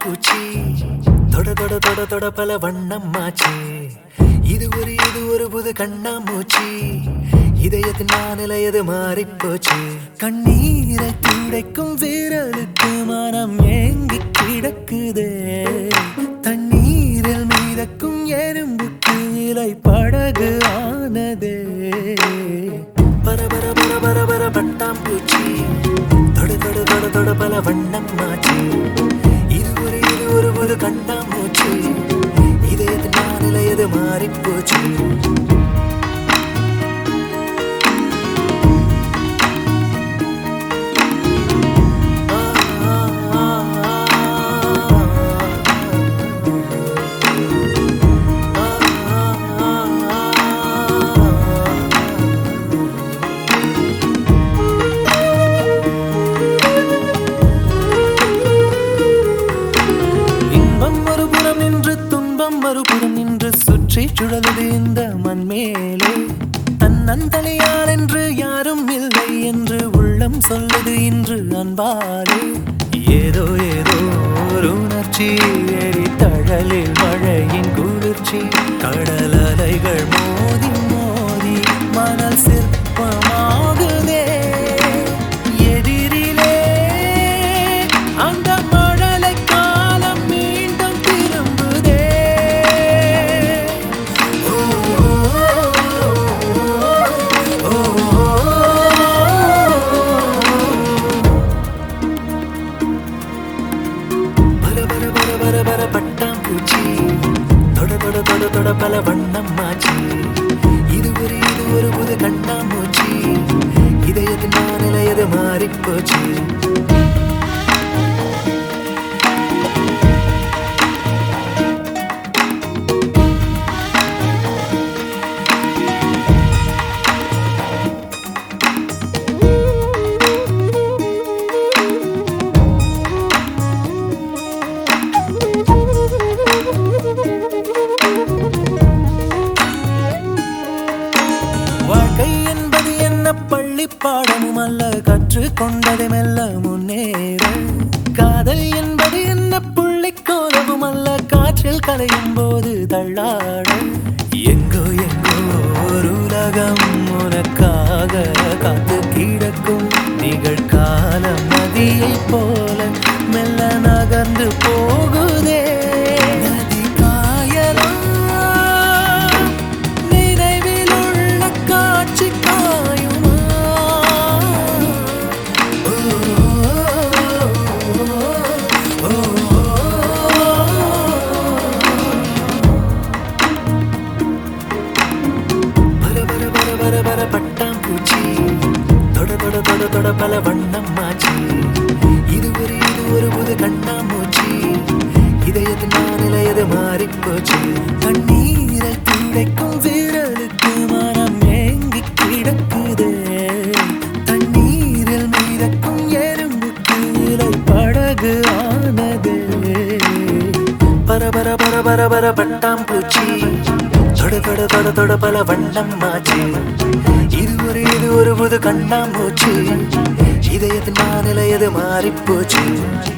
பட்டாம்பூச்சி தொட தொட தொட தொட பல வண்ணம் மாச்சு இது ஒரு இது ஒரு புது கண்ணாமூச்சி இதயத்தின் நானிலையது மாறிப்போச்சு கண்ணீரை துடைக்கும் வீரலுக்கு மனம் ஏங்கி கிடக்குதே தண்ணீரில் மீதக்கும் எறும்புக்கு இலை படகு ஆனதே பர பர பர பர பர பட்டாம்பூச்சி தொட தொட தொட தொட பல வண்ணம் மாச்சு இது ஒரு இது ஒரு புது கண்ணாமூச்சி இதயத்தின் நானிலையது மாறிப்போச்சு இன்பம் மறுபுறம் நின்று துன்பம் மறுபுறம் நின்று சுற்றி சுழலுது இந்த மண் மேலே தன்னந்தலையார் என்று யாரும் இல்லை என்று உள்ளம் சொல்லுது இன்று அன்பாலே ஏதோ ஏதோ ஒரு உணர்ச்சி எரி தழலில் மழையின் குளிர்ச்சி கடல் அலைகள் மோதி மோதி மணல் சிற்பமாகுதே எதிரிலே அந்த மழலை காலம் மீண்டும் திரும்புதே ஓ, ஓ, ஓ, பர பர பர பர பர பட்டாம்பூச்சி தொட தொட தொட தொட பல வண்ணம் மாச்சி இது ஒரு இது ஒரு புது கண்ணாமூச்சி இதயத்தின் நானிலையது மாறிப்போச்சு வாழ்க்கை என்பது என்ன பள்ளி பாடமும் அல்ல கற்றுக்கொண்டதை மெல்ல முன்னேற காதல் என்பது என்ன புள்ளி கோலமும் அல்ல காற்றில் கலையும் போது தள்ளாட எங்கோ எங்கோ ஒரு உலகம் உனக்காக காத்து கிடக்கும் நிகழ்கால நதியை போல மெல்ல நகர்ந்து போகுதே நதி காயலா நினைவில் உள்ள காட்சி காயுமா ஓ, ஓ, ஓ, பர பர பர பர பர பட்டாம்பூச்சி தொட தொட தொட தொட பல வண்ணம் மாச்சி இது ஒரு இது ஒரு புது கண்ணாமூச்சி இதயத்தின் நானிலையது மாறிப்போச்சு கண்ணீரை துடைக்கும் வீரலுக்கு மனம் ஏங்கி கிடக்குதே தண்ணீரில் மீதக்கும் எறும்புக்கு இலை படகு ஆனதே பர பர பர பர பர பட்டாம்பூச்சி தொட தொட தொட தொட பல வண்ணம் மாச்சு இது ஒரு இது ஒரு புது கண்ணாமூச்சி இதயத்தின் நானிலையது மாறிப்போச்சு